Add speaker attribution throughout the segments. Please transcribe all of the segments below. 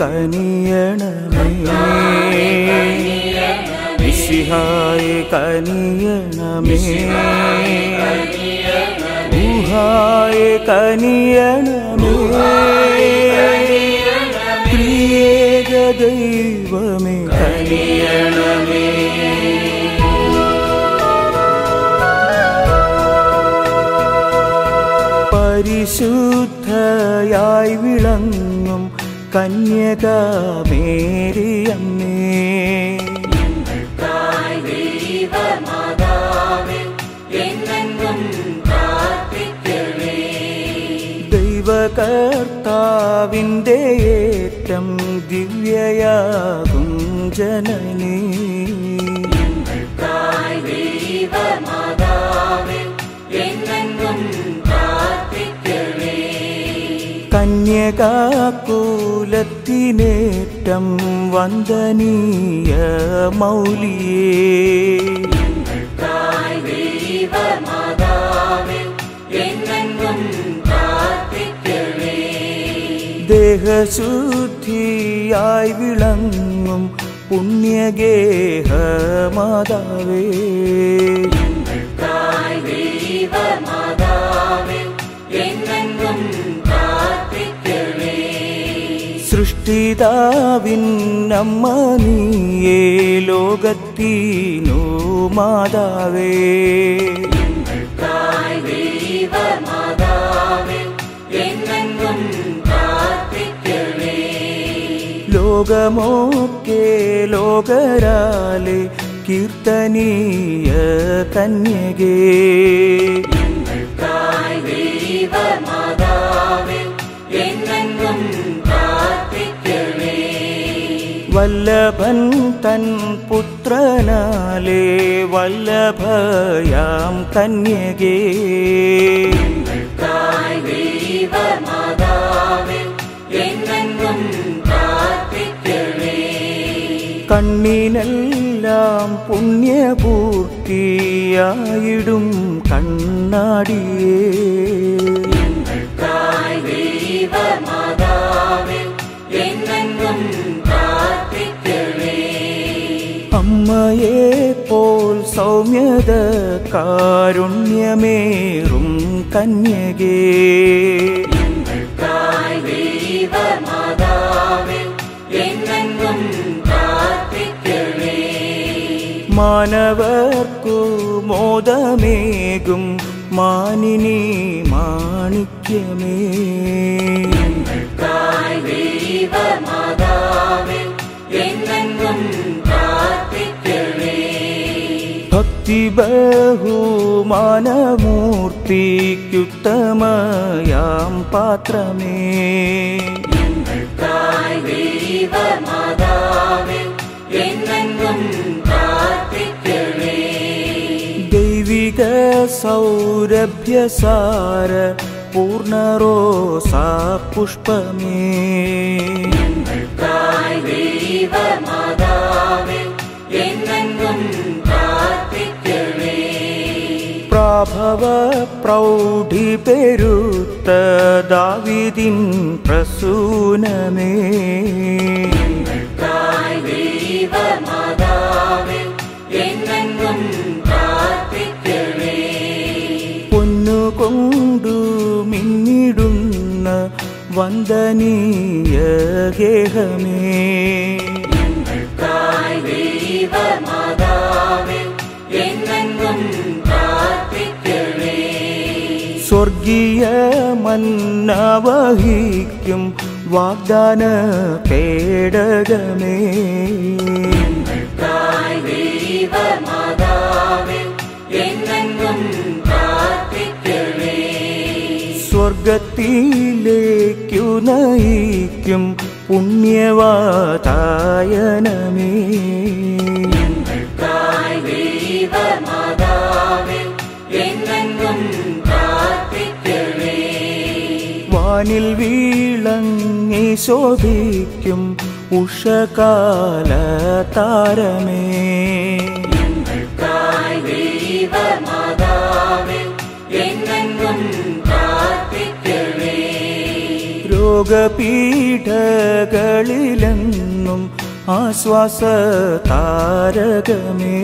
Speaker 1: കനിയണമേ മിശിഹായെ കനിയണമേ ഊഹായെ കനിയണമേ പ്രിയേക ദൈവമേ കനിയണമേ പരിശുദ്ധയായി വിളങ്ങും കന്യകമേരിയമ്മേ
Speaker 2: തായ് ദൈവമാതാവേ എന്നെന്നും പ്രാർത്ഥിക്കണേ
Speaker 1: ദൈവകർത്താവിൻ്റെ ഏറ്റം ദിവ്യയാകും ജനനീ
Speaker 2: തായ് ദൈവമാതാവേ എന്നെന്നും പ്രാർത്ഥിക്കണേ
Speaker 1: കന്യകാകുലത്തിനേറ്റം വന്ദനീയ മൗലിയേ
Speaker 2: തായ് ദൈവമാതാവേ എന്നെന്നും പ്രാർത്ഥിക്കണേ
Speaker 1: ദേഹശുദ്ധിയായി വിളങ്ങും പുണ്യഗേഹ മാതാവേ
Speaker 2: തായ് ദൈവമാതാവേ എന്നെന്നും പ്രാർത്ഥിക്കണേ
Speaker 1: സൃഷ്ടിതാവിൻ അമ്മ നീയേ ലോകത്തിനു മാതാവേ
Speaker 2: തായ് ദൈവമാതാവേ എന്നെന്നും പ്രാർത്ഥിക്കണേ
Speaker 1: ലോകമൊക്കെ ലോകരാലെ കീർത്തനീയ കന്യകേ
Speaker 2: തായ് ദൈവമാതാവേ എന്നെന്നും പ്രാർത്ഥിക്കണേ
Speaker 1: വല്ലഭൻ തൻ പുത്രനാലേ വല്ലഭയാം കന്യകേ
Speaker 2: തായ് ദൈവമാതാവേ എന്നെന്നും പ്രാർത്ഥിക്കണേ
Speaker 1: കണ്ണിനെല്ലാം പുണ്യപൂർത്തിയായിടും കണ്ണാടിയേ
Speaker 2: തായ് ദൈവമാതാവേ എന്നെന്നും പ്രാർത്ഥിക്കണേ
Speaker 1: അമ്മയെ പോൽ സൗമ്യത കാരുണ്യമേറും കന്യകേ
Speaker 2: തായ് ദൈവമാതാവേ എന്നെന്നും പ്രാർത്ഥിക്കണേ
Speaker 1: മാനവർക്കു മോദമേകും മാനിനി മാണിക്യമേ
Speaker 2: തായ് ദൈവമാതാവേ എന്നെന്നും പ്രാർത്ഥിക്കണേ
Speaker 1: ഭക്തി ബഹുമാനമൂർത്തിക്കുത്തമയാം പാത്രമേ
Speaker 2: തായ് ദൈവമാതാവേ എന്നെന്നും പ്രാർത്ഥിക്കണേ
Speaker 1: ദൈവിക സൗരഭ്യസാര പൂർണ്ണറോസാ പുഷ്പമേ
Speaker 2: തായ് ദൈവമാതാവേ എന്നെന്നും പ്രാർത്ഥിക്കണേ
Speaker 1: പ്രാഭവ പ്രൗഢി പെരുത്ത ദാവിദിൻ പ്രസൂനമേ
Speaker 2: തായ് ദൈവമാതാവേ എന്നെന്നും പ്രാർത്ഥിക്കണേ
Speaker 1: പൊന്നുകൊണ്ടു മിന്നിടുന്ന വന്ദനീയ ഗേഹമേ
Speaker 2: തായ് ദൈവമാതാവേ എന്നെന്നും പ്രാർത്ഥിക്കണേ
Speaker 1: സ്വർഗീയ മന്നവഹിക്കും വാഗ്ദാന പേടകമേ
Speaker 2: തായ് ദൈവമാതാവേ എന്നെന്നും പ്രാർത്ഥിക്കണേ
Speaker 1: സ്വർഗത്തിലേക്കു നയിക്കും പുണ്യവാതായനമേ
Speaker 2: തായ് ദൈവമാതാവേ എന്നെന്നും പ്രാർത്ഥിക്കണേ
Speaker 1: വാനിൽ വീളങ്ങി ശോഭിക്കും ഉഷകാല താരമേ
Speaker 2: തായ് ദൈവമാതാവേ എന്നെന്നും പ്രാർത്ഥിക്കണേ
Speaker 1: രോഗ രോഗപീഠകളിലെന്നും ആശ്വാസ താരകമേ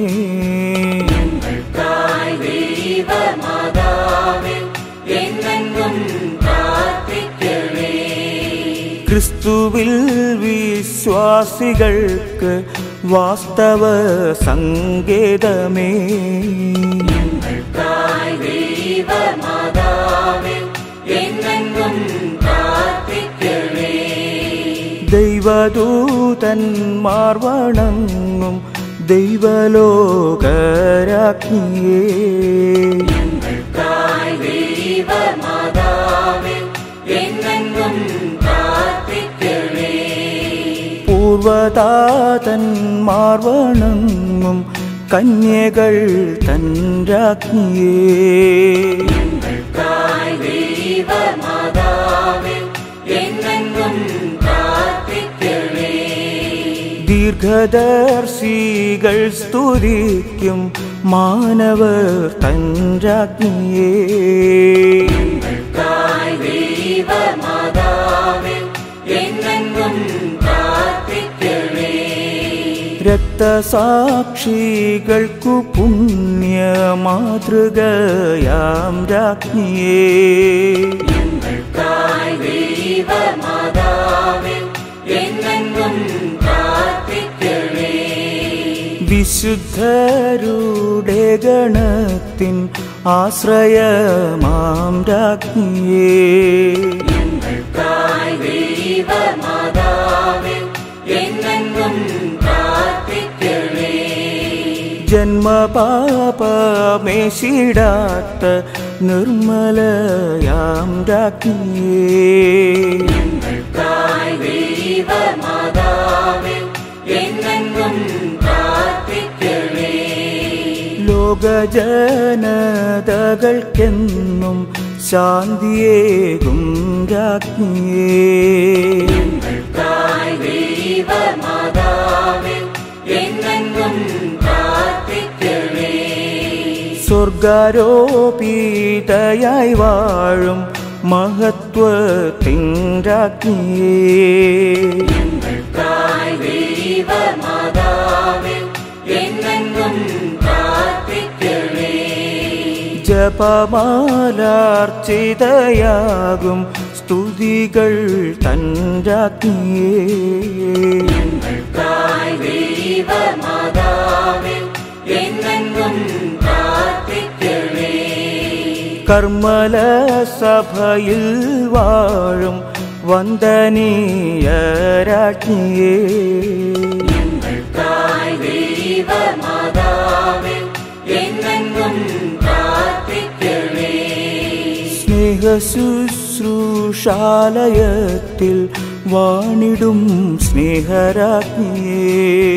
Speaker 2: തായ് ദൈവമാതാവേ എന്നെന്നും പ്രാർത്ഥിക്കണേ
Speaker 1: ക്രിസ്തുവിൽ വിശ്വാസികൾക്ക് വാസ്തവ സങ്കേതമേ
Speaker 2: തായ് ദൈവമാതാവേ എന്നെന്നും പ്രാർത്ഥിക്കണേ
Speaker 1: ദൈവദൂതന്മാർ വണങ്ങും ദൈവലോകരാജ്ഞിയേ
Speaker 2: തായ് ദൈവമാതാവേ എന്നെന്നും പ്രാർത്ഥിക്കണേ
Speaker 1: പൂർവതാതന്മാർ വണങ്ങും കന്യകൾ തൻ രാജ്ഞിയേ
Speaker 2: തായ് ദൈവമാതാവേ എന്നെന്നും പ്രാർത്ഥിക്കണേ
Speaker 1: ദീർഘദർശികൾ സ്തുതിക്കും മാനവർ തൻ രാജ്ഞിയേ
Speaker 2: തായ് ദൈവമാതാവേ എന്നെന്നും പ്രാർത്ഥിക്കണേ
Speaker 1: രക്തസാക്ഷികൾക്കു പുണ്യ മാതൃകയാം രാജ്ഞിയേ
Speaker 2: തായ് ദൈവമാതാവേ എന്നെന്നും പ്രാർത്ഥിക്കണേ
Speaker 1: വിശുദ്ധരുടെ ഗണത്തിൻ ആശ്രയമാം രാജ്ഞിയേ
Speaker 2: തായ് ദൈവമാതാവേ എന്നെന്നും പ്രാർത്ഥിക്കണേ
Speaker 1: ജന്മപാപമേശിടാത്ത നിർമ്മലയാം രാജ്ഞിയേ
Speaker 2: തായ് ദൈവമാതാവേ എന്നെന്നും പ്രാർത്ഥിക്കണേ
Speaker 1: ലോകജനതകൾക്കെന്നും ശാന്തിയേകും രാജ്ഞിയേ
Speaker 2: തായ് ദൈവമാതാവേ എന്നെന്നും പ്രാർത്ഥിക്കണേ
Speaker 1: സ്വർഗാരോപിതയായി വാഴും മഹത്വത്തിൻ രാജ്ഞിയേ
Speaker 2: തായ് ദൈവമാതാവേ എന്നെന്നും പ്രാർത്ഥിക്കണേ
Speaker 1: ജപമാലാർച്ചിതയാകും സ്തുതികൾ തൻ രാജ്ഞിയേ
Speaker 2: തായ് ദൈവമാതാവേ എന്നെന്നും പ്രാർത്ഥിക്കണേ
Speaker 1: കർമ്മല സഭയിൽ വാഴും വന്ദനീയ രാജ്ഞിയേ
Speaker 2: തായ് ദൈവമാതാവേ എന്നെന്നും പ്രാർത്ഥിക്കണേ
Speaker 1: സ്നേഹശുശ്രൂഷാലയത്തിൽ വാണിടും സ്നേഹരാജ്ഞിയേ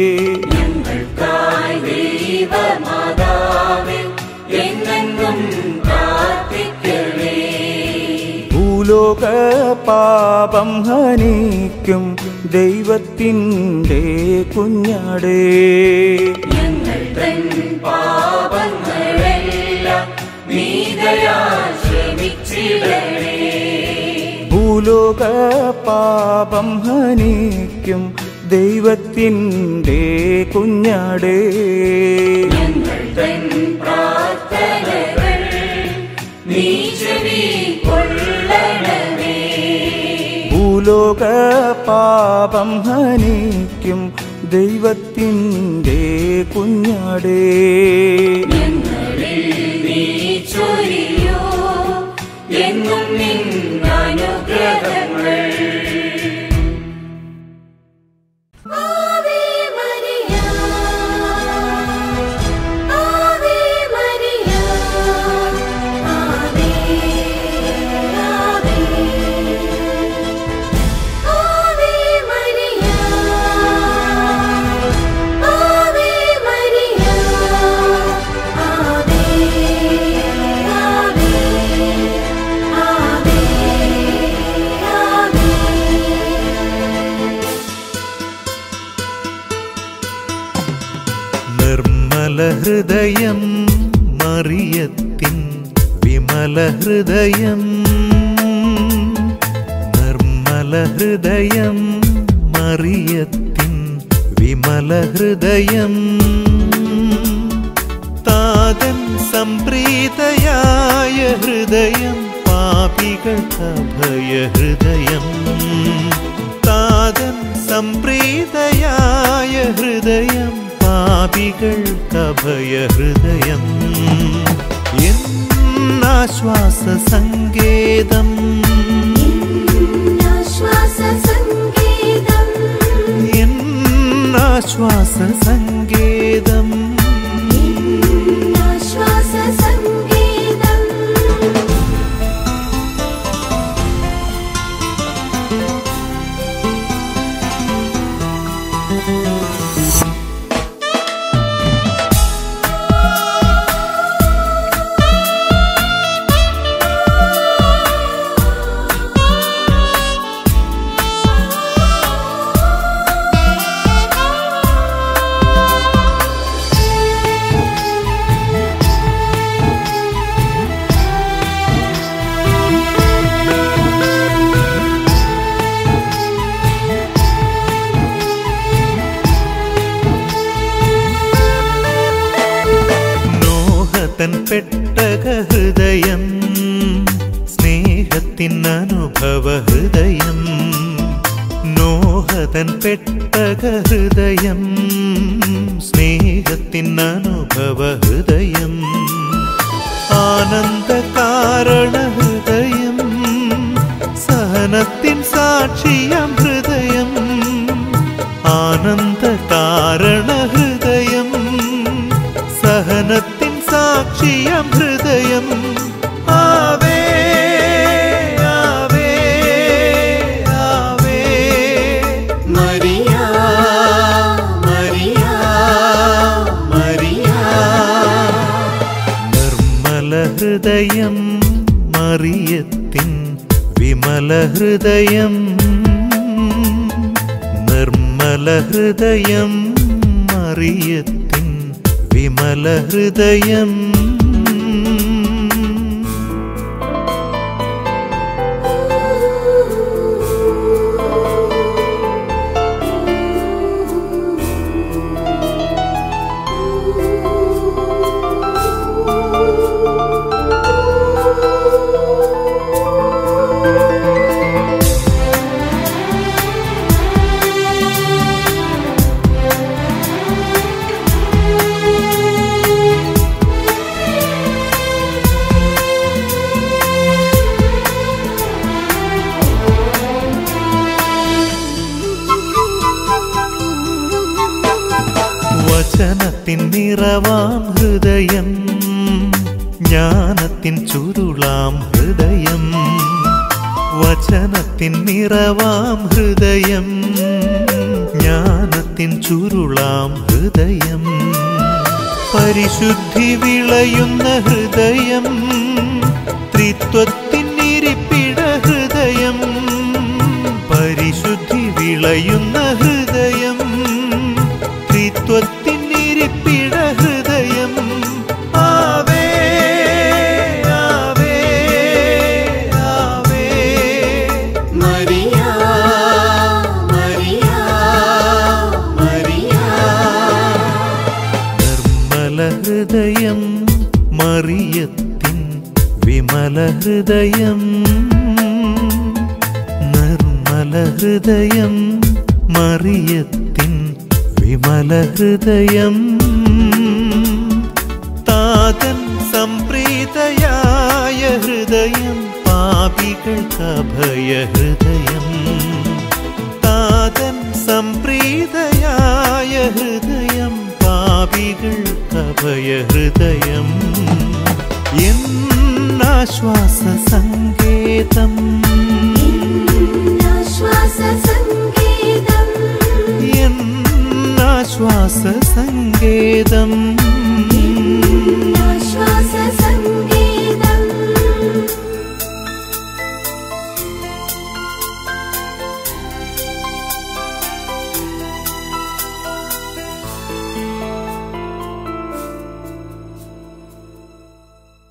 Speaker 2: തായ് ദൈവമാതാവേ എന്നെന്നും പ്രാർത്ഥിക്കണേ
Speaker 1: ഭൂലോക പാപം ഹനിക്കും ദൈവത്തിൻ്റെ കുഞ്ഞാടേ
Speaker 2: ഞങ്ങൾ തൻ പാപങ്ങളെല്ലാം നീതയാ ക്ഷമിച്ചിടണേ
Speaker 1: ഭൂലോക പാപം ഹനിക്കും ദൈവത്തിൻ്റെ കുഞ്ഞാടേ
Speaker 2: ഞങ്ങൾ തൻ പ്രാർത്ഥനകൾ നീ ചെവി കൊള്ളണമേ
Speaker 1: ഭൂലോക പാപം ഹനിക്കും ദൈവത്തിൻ്റെ കുഞ്ഞാടേ
Speaker 2: ഞങ്ങളിൽ നീ ചൊരിയോ എന്നും നിന്നനുഗ്രഹങ്ങൾ
Speaker 3: ആവേ മരിയ ആവേ മരിയ ആവേ ആവേ ആവേ മരിയ ആവേ മരിയ ആവേ ആവേ ആവേ ആവേ
Speaker 4: നിർമ്മല ഹൃദയം മറിയത്തിൻ വിമല ഹൃദയം നിർമ്മല നിർമ്മലഹൃദയം മറിയത്തിൻ വിമലഹൃദയം താതൻ സംപ്രീതയായ ഹൃദയം പാപികൾക്കഭയഹൃദയം താതൻ സംപ്രീതയായ ഹൃദയം പാപികൾക്കഭയഹൃദയം എന്നാശ്വാസ സങ്കേതം
Speaker 3: ആശ്വാസ സംഗീതം
Speaker 4: എന്നാശ്വാസ സങ്കേതം
Speaker 3: ആശ്വാസ സംഗീതം
Speaker 4: നോഹതൻ പെട്ടക ഹൃദയം സ്നേഹത്തിൻ അനുഭവ ഹൃദയം നോഹതൻ പെട്ടക ഹൃദയം സ്നേഹത്തിൻ അനുഭവ ഹൃദയം ആനന്ദ കാരണ ഹൃദയം സഹനത്തിൻ സാക്ഷിയാം ഹൃദയം ആനന്ദ കാരണ ഹൃദയം സഹനത്തിൻ സാക്ഷിയാം ഹൃദയം ആവേ ആവേ ആവേ മരിയ മരിയ മരിയ നിർമ്മല ഹൃദയം മറിയത്തിൻ വിമല ഹൃദയം നിർമ്മല ഹൃദയം മറിയത്തിൻ വിമല ഹൃദയം വചനത്തിൻ നിറവാം ഹൃദയം ജ്ഞാനത്തിൻ ചുരുളാം ഹൃദയം വചനത്തിൻ നിറവാം ഹൃദയം ജ്ഞാനത്തിൻ ചുരുളാം ഹൃദയം പരിശുദ്ധി വിളയുന്ന ഹൃദയം ത്രിത്വത്തിൻ ഇരിപ്പിട ഹൃദയം പരിശുദ്ധി വിളയുന്ന ഹൃദയം ത്രിത്വത്തിൻ ഇരിപ്പിട ഹൃദയം ആവേ ആവേ ആവേ മരിയ മരിയ മരിയ നിർമ്മല ഹൃദയം മറിയത്തിൻ വിമല ഹൃദയം നിർമ്മല ഹൃദയം മറിയത്തിൻ വിമല ഹൃദയം താതൻ സംപ്രീതയായ ഹൃദയം പാപികൾക്കഭയ ഹൃദയം താതൻ സംപ്രീതയായ ഹൃദയം പാപികൾക്കഭയ ഹൃദയം എന്നാശ്വാസ സങ്കേതം
Speaker 3: ആശ്വാസ സംഗീതം
Speaker 4: എന്നാശ്വാസ സങ്കേതം
Speaker 3: ആശ്വാസ സംഗീതം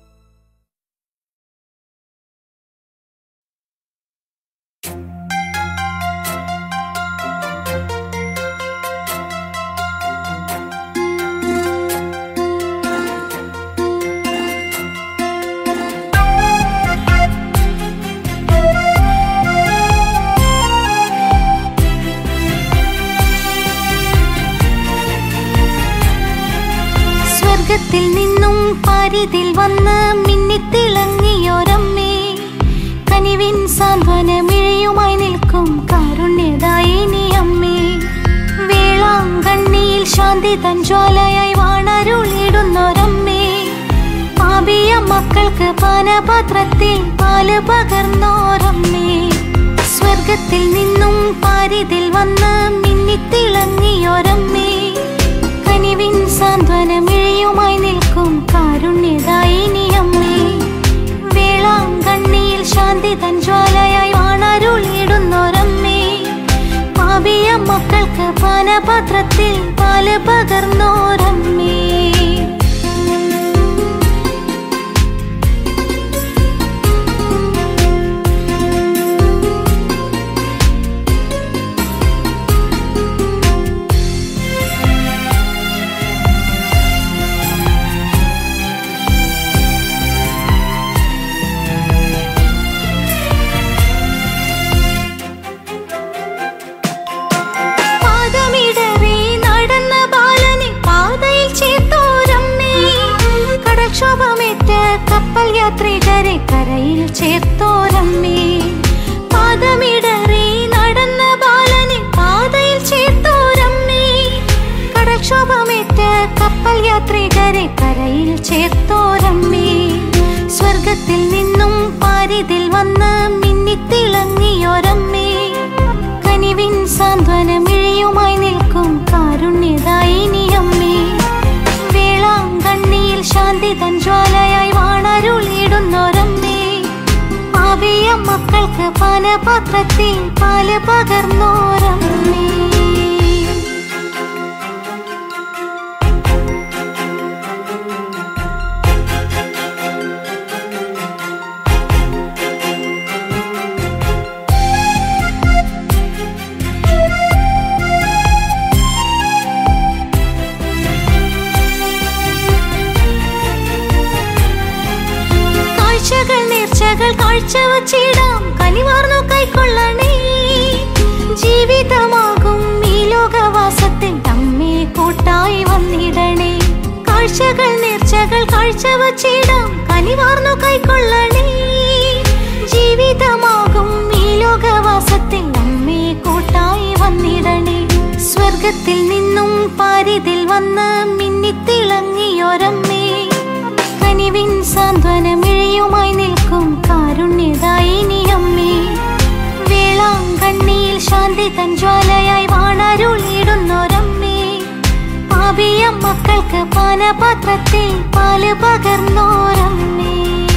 Speaker 2: ും
Speaker 3: പാരിതിൽ വന്ന് മിന്നിത്തിളങ്ങിയോരമ്മേ കനിവിൻ സാന്ത്വനമിഴയുമായി നിൽക്കും കാരുണ്യദായിനി അമ്മേ വേളാങ്കണ്ണിയിൽ ശാന്തി തൻ ജ്വാലയായി വാണരുളിടുന്നൊരമ്മേ പാപിയ മക്കൾക്ക് പാനപാത്രത്തിൽ പാല് പകർന്നോരമ്മേ സ്വർഗത്തിൽ നിന്നും പാരിതിൽ വന്ന് മിന്നിത്തിളങ്ങിയോരമ്മേ കനിവിൻ സാന്ത്വനമിഴയുമായി നിൽക്കും കാരുണ്യദായിനി അമ്മേ വേളാങ്കണ്ണിയിൽ ശാന്തി തൻ ജ്വാലയായി വാണരുളിടുന്നൊരമ്മേ പാപിയ മക്കൾക്ക് പാനപാത്രത്തിൽ പാല് പകർന്നോരമ്മേ പാദമിടറി നടന്ന ബാലനെ പാതയിൽ ചേർത്തോരമ്മേ കടക്ഷോഭമേറ്റ കപ്പൽ യാത്രികരെ കരയിൽ ചേർത്തോരമ്മേ പാദമിടറി നടന്ന ബാലനെ പാതയിൽ ചേർത്തോരമ്മേ കടക്ഷോഭമേറ്റ കപ്പൽ യാത്രികരെ കരയിൽ ചേർത്തോരമ്മേ സ്വർഗത്തിൽ നിന്നും പാരിതിൽ വന്ന് മിന്നിത്തിളങ്ങിയോരമ്മേ കനിവിൻ സാന്ത്വനമിഴയുമായി നിൽക്കും കാരുണ്യദായിനി അമ്മേ വേളാങ്കണ്ണിയിൽ ശാന്തി തൻ ജ്വാലയായി വാണരുളിടുന്നൊരമ്മേ പാപിയ മക്കൾക്ക് പാനപാത്രത്തിൽ പാല് പകർന്നോരമ്മേ കാഴ്ചകൾ നേർച്ചകൾ കാഴ്ചവച്ചിടാം കനിവാർന്നു കൈക്കൊള്ളണേ ജീവിതമാകും ഈ ലോകവാസത്തിൽ തമ്മേ കൂട്ടായി വന്നിടണേ കാഴ്ചകൾ നേർച്ചകൾ കാഴ്ചവച്ചിടാം കനിവാർന്നു കൈക്കൊള്ളണേ ജീവിതമാകും ഈ ലോകവാസത്തിൽ നമ്മെ കൂട്ടായി വന്നിടണേ സ്വർഗത്തിൽ നിന്നും പാരിതിൽ വന്ന് മിന്നിത്തിളങ്ങിയൊരമ്മേ കനിവിൻ സാന്ത്വനമിഴയുമായി നിൽക്കും കാരുണ്യദായിനി അമ്മേ വേളാങ്കണ്ണിയിൽ ശാന്തി തൻ ജ്വാലയായി വാണരുളിടുന്നൊരമ്മേ പാപിയ മക്കൾക്ക് പാനപാത്രത്തിൽ പാല് പകർന്നോരമ്മേ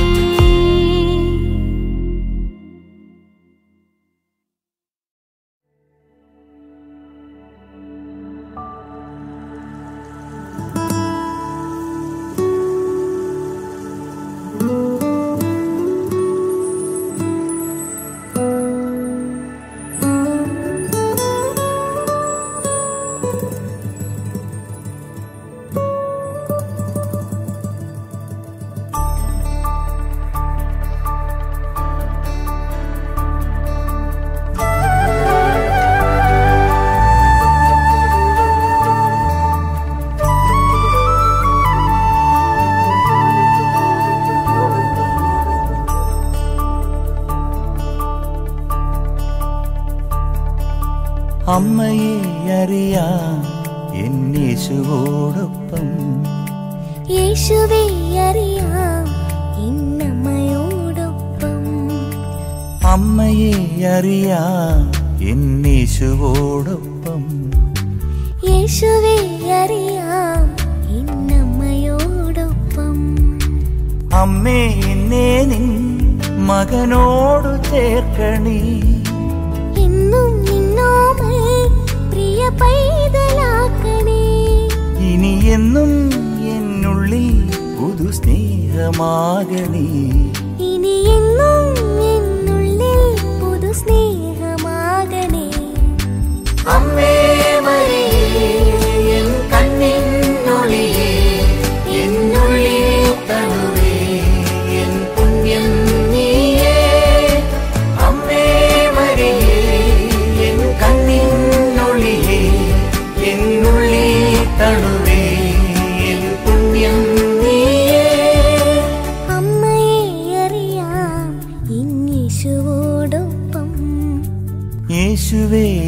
Speaker 1: അമ്മയെ അറിയാം എന്നേശുവോടൊപ്പം
Speaker 3: യേശുവേ അറിയാം ഇന്നമ്മയോടൊപ്പം
Speaker 1: അമ്മയെ അറിയാം എന്നേശുവോടൊപ്പം
Speaker 3: യേശുവേ അറിയാം ഇന്നമ്മയോടൊപ്പം
Speaker 1: അമ്മേ എന്നെ നിൻ മകനോടു ചേർക്കണേ
Speaker 3: എന്നും നിന്നോമൽ പ്രിയ പൈതലാക്കണേ
Speaker 1: ഇനി എന്നും എന്നുള്ളിൽ പുതു സ്നേഹമാകണേ
Speaker 3: ഇനി എന്നും എന്നുള്ളിൽ പുതു സ്നേഹമാകണേ
Speaker 1: അമ്മേ മരിയേ എൻ കണ്ണിനൊളിയേ എന്നുള്ളിൽ തണുവേ എൻ പുണ്യം നീയേ അമ്മേ മരിയേ എൻ കണ്ണിനൊളിയേ എന്നുള്ളിൽ തണുവേ എൻ പുണ്യം നീയേ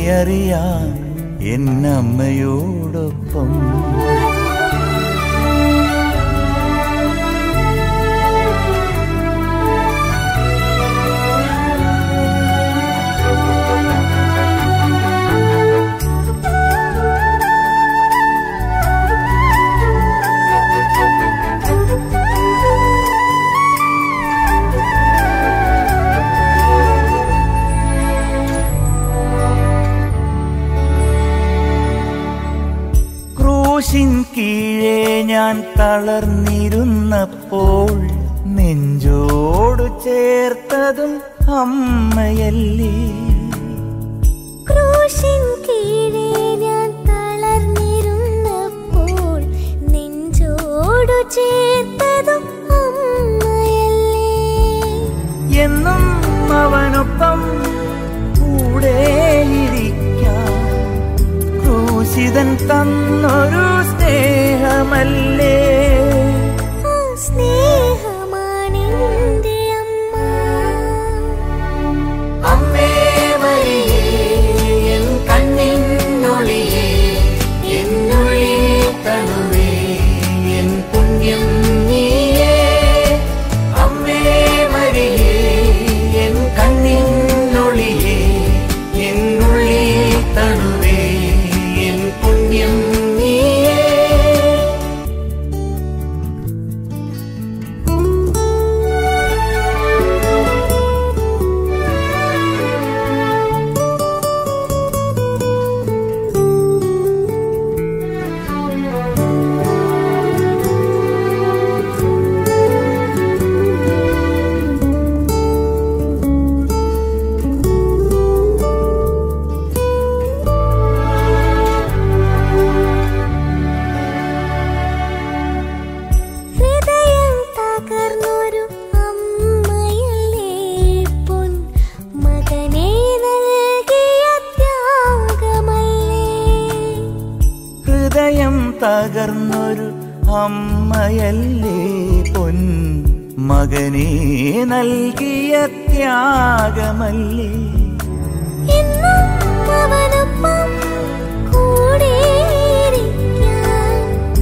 Speaker 4: അറിയാം എന്നമ്മയോടൊപ്പം ക്രൂശിൻ കീഴെ ഞാൻ തളർന്നിരുന്നപ്പോൾ നെഞ്ചോട് ചേർത്തതും അമ്മയല്ലേ
Speaker 3: ക്രൂശിൻ കീഴെ ഞാൻ തളർന്നിരുന്നപ്പോൾ നെഞ്ചോടു ചേർത്തതും അമ്മയല്ലേ
Speaker 4: എന്നും അവനൊപ്പം കൂടെയിരിക്കാം ക്രൂശിതൻ തന്നൊരു സ്നേഹമല്ലേ
Speaker 3: ആ സ്നേഹമാണെന്റെ അമ്മ
Speaker 1: അമ്മേ മരിയേ എൻ കണ്ണിന്നൊളിയേ എന്നുള്ളിൽ തണുവേ എൻ പുണ്യം നീയേ അമ്മേ മരിയേ എൻ കണ്ണിന്നൊളിയേ എന്നുള്ളിൽ തണുവേ എൻ പുണ്യം നീയേ
Speaker 3: ഹൃദയം തകർന്നൊരു അമ്മയല്ലേ പൊൻ മകനെ നൽകിയ ത്യാഗമല്ലേ
Speaker 4: ഹൃദയം തകർന്നൊരു അമ്മയല്ലേ പൊൻ മകനെ നൽകിയ ത്യാഗമല്ലേ
Speaker 3: എന്നും അവനൊപ്പം കൂടെയിരിക്കാൻ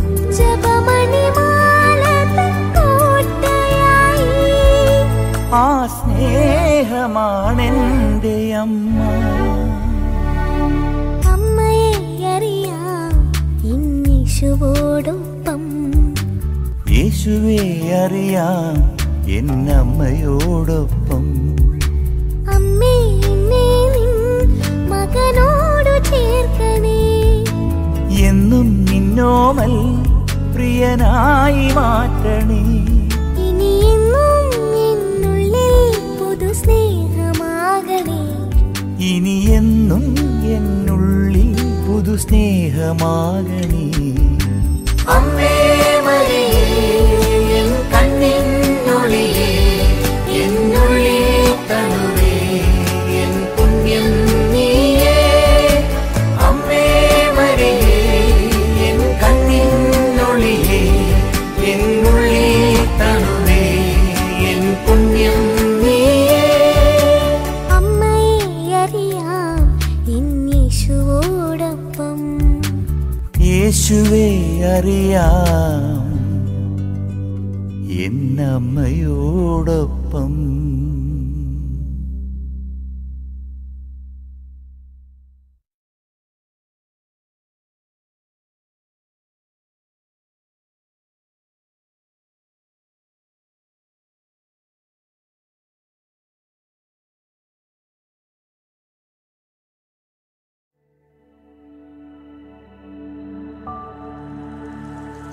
Speaker 3: ജപമണിമാല തൻ കോട്ടയായി
Speaker 4: ആ സ്നേഹമാണെന്റെ അമ്മ
Speaker 3: അമ്മയെ അറിയാം ഇന്നിശുവോടൊപ്പം
Speaker 4: യേശുവെ അറിയാം എന്നമ്മയോടൊപ്പം
Speaker 3: അമ്മേ എന്നെ നിൻ മകനോടു ചേർക്കണേ
Speaker 4: എന്നും നിന്നോമൽ പ്രിയനായി മാറ്റണേ
Speaker 3: ഇനി എന്നും എന്നുള്ളിൽ പുതു സ്നേഹമാകണേ
Speaker 4: ഇനി എന്നും എന്നുള്ളിൽ പുതു സ്നേഹമാകണേ
Speaker 1: അമ്മേ മരിയേ എൻ കണ്ണിന്നൊളിയേ എന്നുള്ളിൽ തണുവേ എൻ പുണ്യം നീയേ അമ്മേ മരിയേ എൻ കണ്ണിന്നൊളിയേ എന്നുള്ളിൽ തണുവേ എൻ പുണ്യം നീയേ
Speaker 3: അമ്മയെ അറിയാം ഇന്നിശുവോടൊപ്പം
Speaker 4: യേശുവെ അറിയാം എന്നമ്മയോടൊപ്പം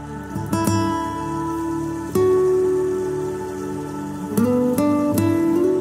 Speaker 3: ആ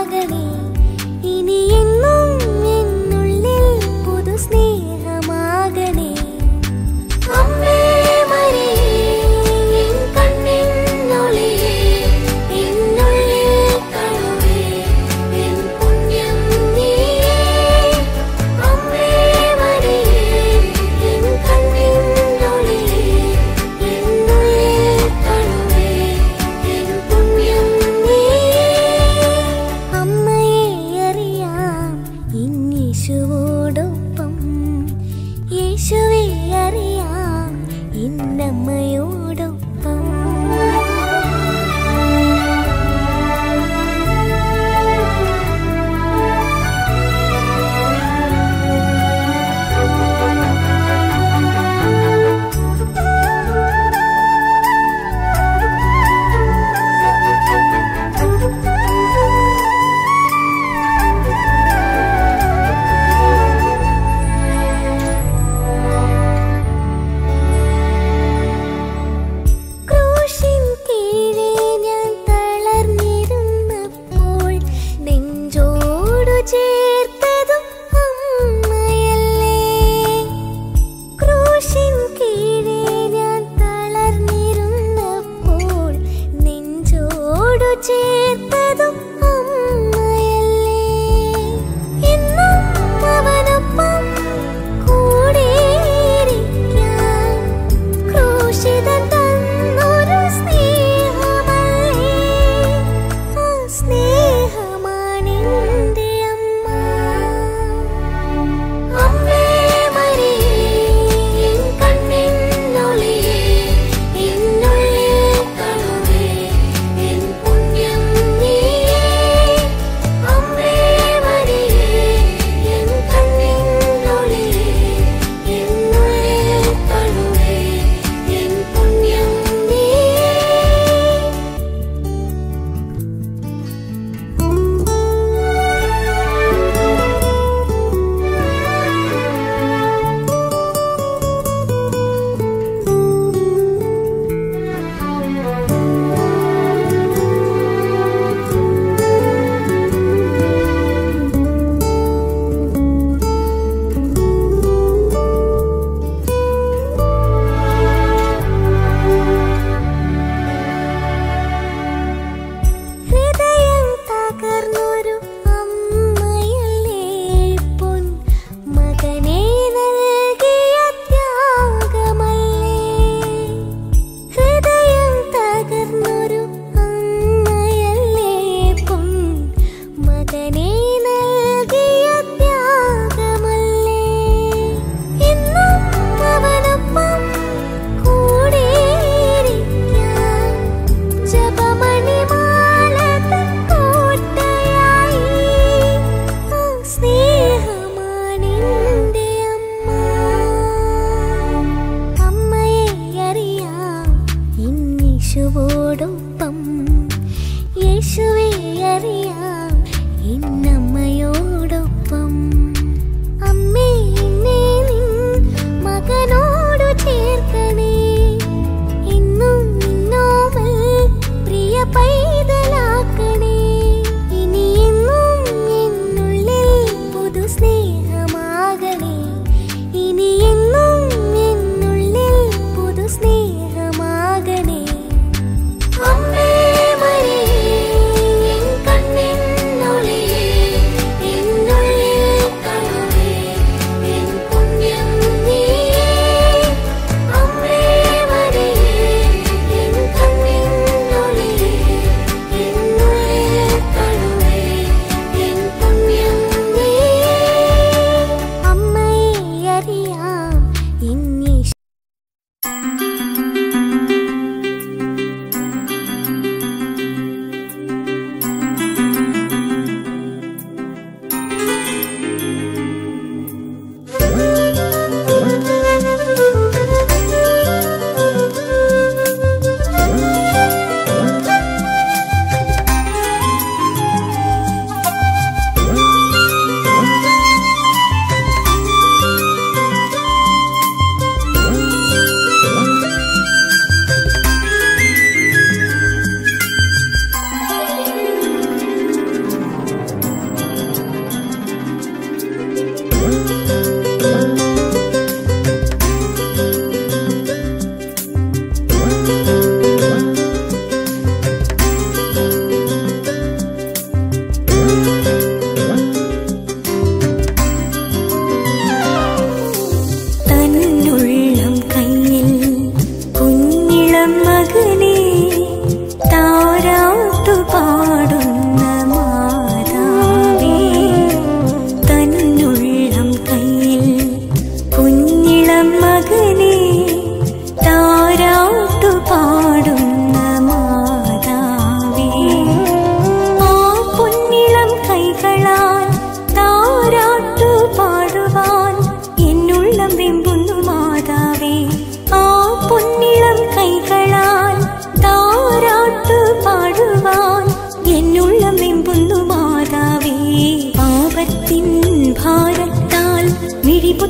Speaker 3: സ്നേഹമാകണേ ഇനി എന്നും എന്നുള്ളിൽ പുതു സ്നേഹമാകണേ അമ്മേ മരിയേ എൻ കണ്ണിനൊളിയേ എന്നുള്ളിൽ കഴുകേ എൻ പുണ്യം നീയേ അമ്മേ മരിയേ എൻ കണ്ണിനൊളിയേ എന്നുള്ളിൽ കഴുകേ എൻ പുണ്യം നീയേ അമ്മയെ അറിയാം ഇന്നീശുവോടൊപ്പം യേശുവെ അറിയാം ഇന്നമ്മയോടൊപ്പം ക്രൂശിൻ കീഴെ ഞാൻ തളർന്നിരുന്നപ്പോൾ നെഞ്ചോടു ചേർത്തതും അമ്മയല്ലേ ക്രൂശിൻ കീഴെ ഞാൻ തളർന്നിരുന്നപ്പോൾ നെഞ്ചോടു ചേർത്തതും അമ്മയല്ലേ എന്നും അവനൊപ്പം കൂടെയിരിക്കാൻ ക്രൂശിതൻ തന്നൊരു സ്നേഹമല്ലേ ആ സ്നേഹമാണെന്റെ അമ്മ അമ്മേ മരിയേ എൻ കണ്ണിനൊളിയേ എന്നുള്ളിൽ കഴുകേ എൻ പുണ്യം നീയേ അമ്മേ മരിയേ എൻ കണ്ണിനൊളിയേ എന്നുള്ളിൽ കഴുകേ എൻ പുണ്യം നീയേ ഹൃദയം തകർന്നൊരു അമ്മയല്ലേ പൊൻ മകനെ നൽകിയ ത്യാഗമല്ലേ ഹൃദയം തകർന്നൊരു അമ്മയല്ലേ പൊൻ മകനെ നൽകിയ ത്യാഗമല്ലേ എന്നും അവനൊപ്പം കൂടെയിരിക്കാൻ ജപമണിമാലതൻ കോട്ടയായി ആ സ്നേഹമാണെന്റെ അമ്മ അമ്മയെ അറിയാം ഇന്നീശുവോടൊപ്പം യേശുവെ അറിയാം ഇന്ന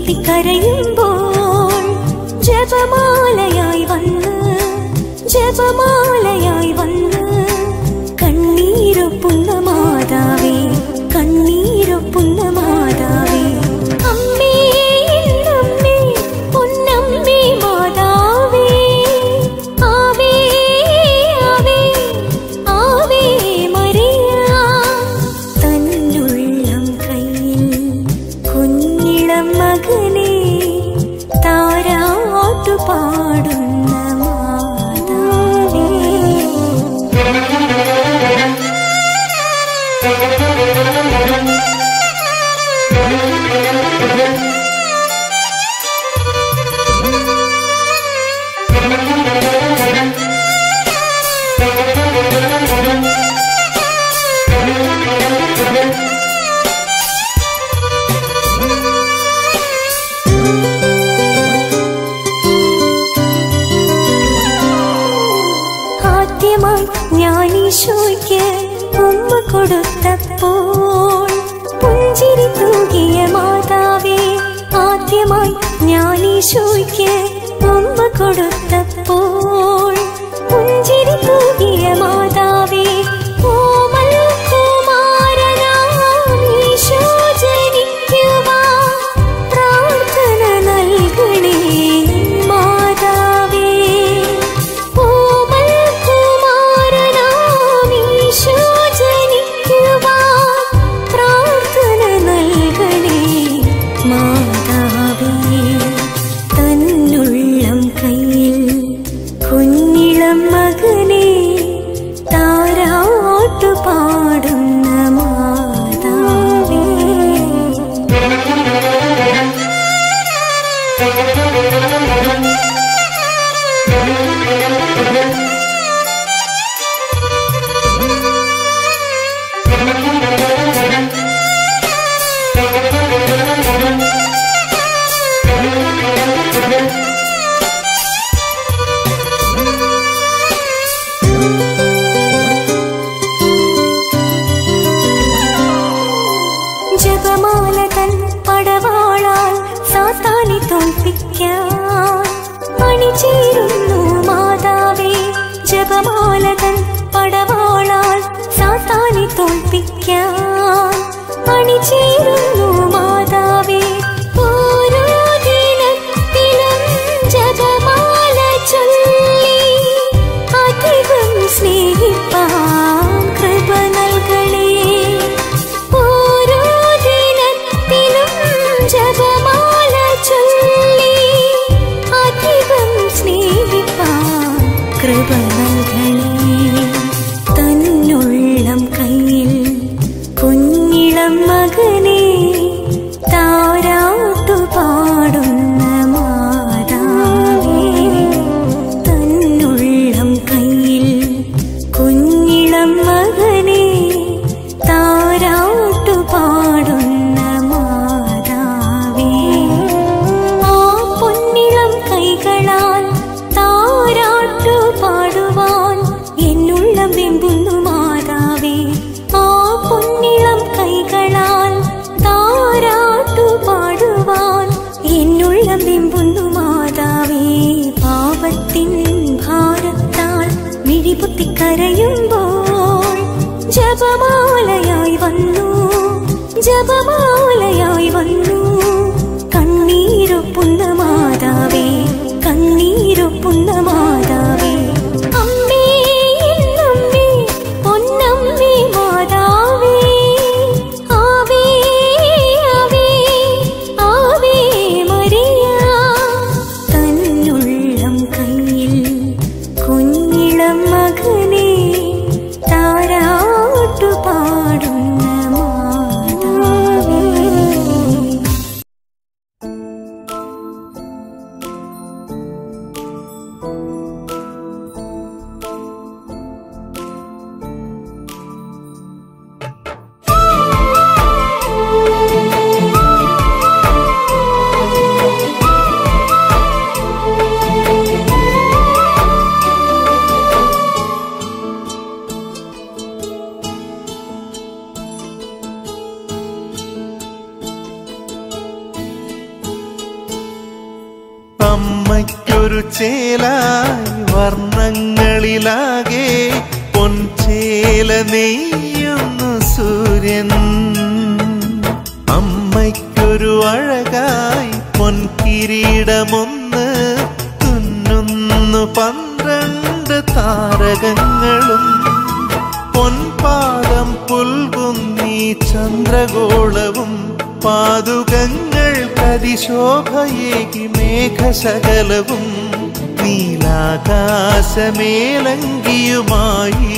Speaker 3: പൊത്തിക്കരയുമ്പോൾ ജപമാലയായി വന്ന് ജപമാലയായി വന്ന് കണ്ണീരൊപ്പുന്ന മാതാവേ കണ്ണീരൊപ്പുന്ന മാതാവേ അമ്മേ എന്നമ്മേ പൊന്നമ്മേ മാതാവേ ആവേ ആവേ ആവേ മരിയ തന്നുള്ളം കയ്യിൽ കുഞ്ഞിളം മകനെ താരാട്ടു പാടുന്ന മാതാവേ ആദ്യമായി ഞാൻ ഈശോയ്ക്ക് ഉമ്മ കൊടുത്തപ്പോൾ പുഞ്ചിരി തൂകിയ മാതാവേ ആദ്യമായി ഞാൻ ഈശോയ്ക്ക് ഉമ്മ കൊടുത്തപ്പോൾ പുഞ്ചിരി തൂകിയ മാതാവേ ഓമൽ കുമാരനാം ഈശോ ജനിക്കുവാൻ പ്രാർത്ഥന നൽകണേ മാതാവേ ഓമൽ കുമാരനാം ഈശോ ജനിക്കുവാൻ പ്രാർത്ഥന നൽകണേ മാതാവേ തന്നുള്ളം കയ്യിൽ കുഞ്ഞിളം മകനെ താരാട്ടു പാടുന്ന മാതാവേ ജപമാല തൻ പടവാളാൽ സാത്താനെ തോൽപ്പിക്കാൻ അണിചേരുന്നു മാതാവേ ജപമാല തൻ പടവാളാൽ സാത്താനെ തോൽപ്പിക്കാൻ അണിചേരുന്നു മാതാവേ ഓരോ ദിനത്തിലും ജപമാല ചൊല്ലി അധികം സ്നേഹിപ്പാൻ കൃപ നൽകണേ ഓരോ ദിനത്തിലും ജപമാല ചൊല്ലി അധികം സ്നേഹിപ്പാൻ കൃപ നൽകണേ തന്നുള്ളം കയ്യിൽ കുഞ്ഞിളം മകനെ താരാട്ടു പാടുന്ന മാതാവേ തന്നുള്ളം കയ്യിൽ കുഞ്ഞിളം മകനെ താരാട്ടു പാടുന്ന മാതാവേ ആ പൊന്നിളം കൈകളാൽ താരാട്ടു പാടുവാൻ എന്നുള്ളം വെമ്പുന്നു മാതാവേ ആ പൊന്നിളം കൈകളാൽ താരാട്ടു പാടുവാൻ എന്നുള്ളം വെമ്പുന്നു മാതാവേ പാപത്തിൻ ഭാരത്താൽ മിഴിപൊത്തിക്കരയുമ്പോൾ ജപമാലയായി വന്നു ജപമാലയായി വന്നു കണ്ണീരൊപ്പുന്ന മാതാവേ കണ്ണീരൊപ്പുന്ന മാതാവേ അമ്മേ എന്നമ്മേ പൊന്നമ്മേ മാതാവേ ആവേ ആവേ ആവേ മരിയ തന്നുള്ളം കയ്യിൽ കുഞ്ഞിളം മകനെ താരാട്ടു പാ
Speaker 4: അമ്മയ്ക്കൊരു ചേലായി വർണ്ണങ്ങളിലാകെ പൊൻചേല നെയ്യുന്നു സൂര്യൻ അമ്മയ്ക്കൊരു അഴകായി പൊൻകിരീടമൊന്ന് തുന്നുന്നു പന്ത്രണ്ട് താരകങ്ങളും പൊൻപാദം പുൽകുന്നീ ചന്ദ്രഗോളവും പാതുകങ്ങൾ കതിശോഭയേകി മേഘശകലവും നീലാകാശമേലങ്കിയുമായി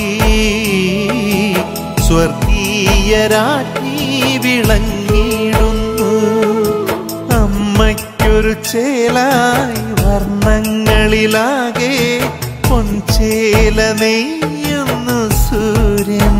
Speaker 4: സ്വർഗീയരാജ്ഞി വിളങ്ങിടുന്നു അമ്മയ്ക്കൊരു ചേലായി വർണ്ണങ്ങളിലാകെ പൊൻചേല നെയ്യുന്നു സൂര്യൻ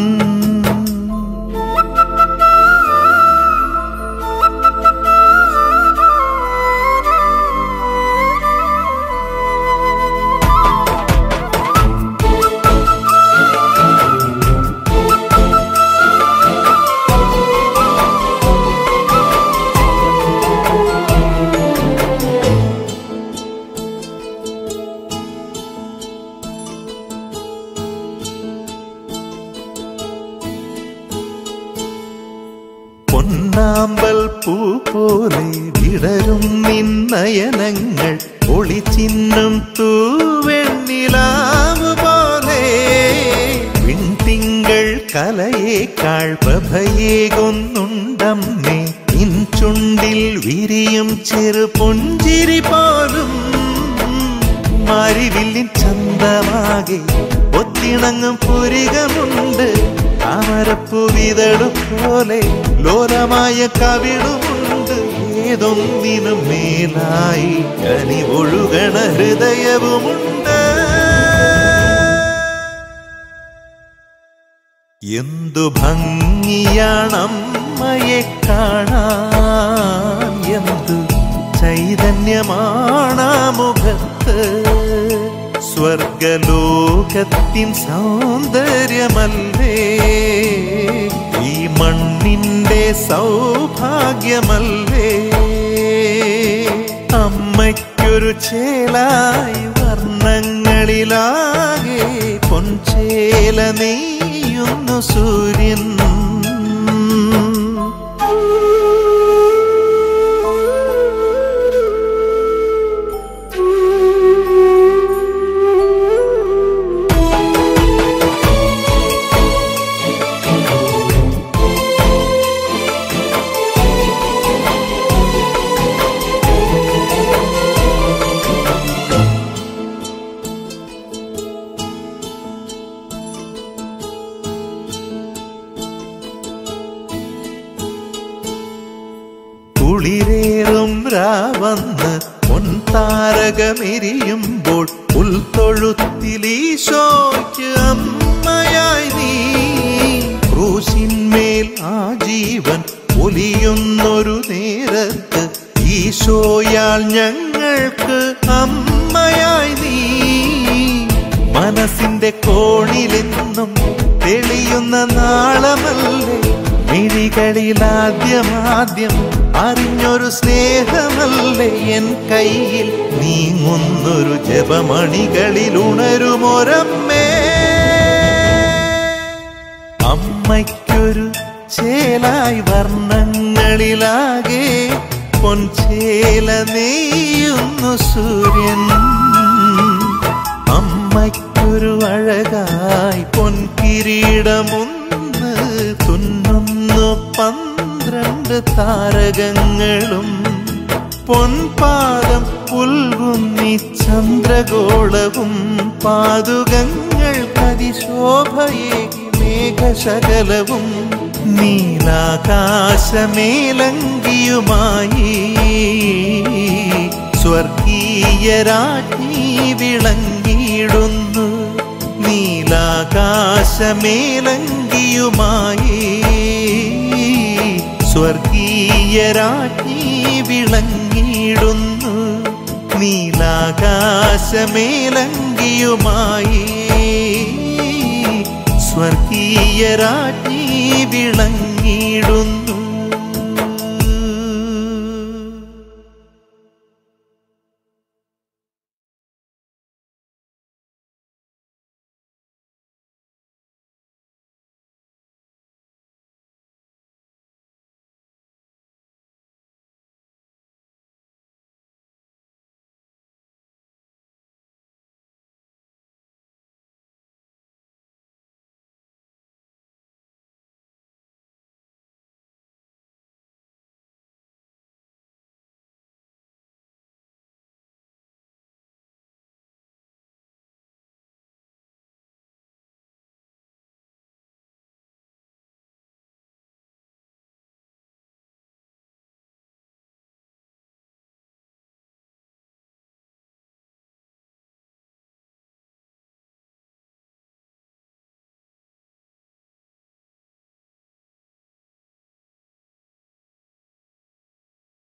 Speaker 4: പൊന്നാമ്പൽ പൂ പോലെ വിടരും നിന്നയനങ്ങൾ ഒളിച്ചിന്നും തൂവെണ്ണിലാവ് പോലെ വിൺതിങ്കൾ കലയേക്കാൾ പ്രഭയേകൊന്നുണ്ടമ്മേ നിൻ ചുണ്ടിൽ വിരിയും ചെറു പുഞ്ചിരി പോലും മാരിവില്ലിൻ ചന്തമാകെ ഒത്തിണങ്ങും പുരികമുണ്ട് താമരപ്പൂ വിതടു പോലെ ലോലമായ കവിളുമുണ്ട് ഏതൊന്നിനും മേലായി കനി ഒഴുകണ ഹൃദയവുമുണ്ട് എന്തു ഭംഗിയാണമ്മയെ കാണാൻ എന്തു ചൈതന്യമാണാ മുഖത്ത് സ്വർഗലോകത്തിൻ സൗന്ദര്യമല്ലേ ഈ മണ്ണിന്റെ സൗഭാഗ്യമല്ലേ അമ്മയ്ക്കൊരു ചേലായി വർണ്ണങ്ങളിലാകെ പൊൻചേല നെയ്യുന്നു സൂര്യൻ കുളിരേറും രാവന്ന് പൊൻതാരകമെരിയുമ്പോൾ പുൽത്തൊഴുത്തിലീശോയ്ക്ക് അമ്മയായി നീ ക്രൂശിന്മേൽ ആ ജീവൻ ഒലിയുന്നൊരു നേരത്ത് ഈശോയാൽ ഞങ്ങൾക്ക് അമ്മയായി നീ മനസ്സിന്റെ കോണിലെന്നും തെളിയുന്ന നാളമല്ലേ മിഴികളിലാദ്യമാദ്യം അറിഞ്ഞൊരു സ്നേഹമല്ലേ എൻ കയ്യിൽ നീങ്ങുന്നൊരു ജപമണികളിൽ ഉണരുമൊരമ്മേ അമ്മയ്ക്കൊരു ചേലായി വർണ്ണങ്ങളിലാകെ പൊൻചേല നെയ്യുന്നു സൂര്യൻ അമ്മയ്ക്കൊരു അഴകായി പൊൻകിരീടമൊന്ന് തുന്നുന്നു പന്ത്രണ്ട് താരകങ്ങളും പൊൻപാദം പുൽകുന്നി ചന്ദ്രഗോളവും പാതുകങ്ങൾ അതിശോഭയേകി മേഘശകലവും നീലാകാശമേലങ്കിയുമായി സ്വർഗീയരാജ്ഞി വിളങ്ങിയിടുന്നു നീലാകാശമേലങ്കിയുമായി സ്വർഗീയരാജ്ഞി വിളങ്ങിയിടുന്നു നീലാകാശമേലങ്കിയുമായി സ്വർഗീയരാജ്ഞി വിളങ്ങിയിടുന്നു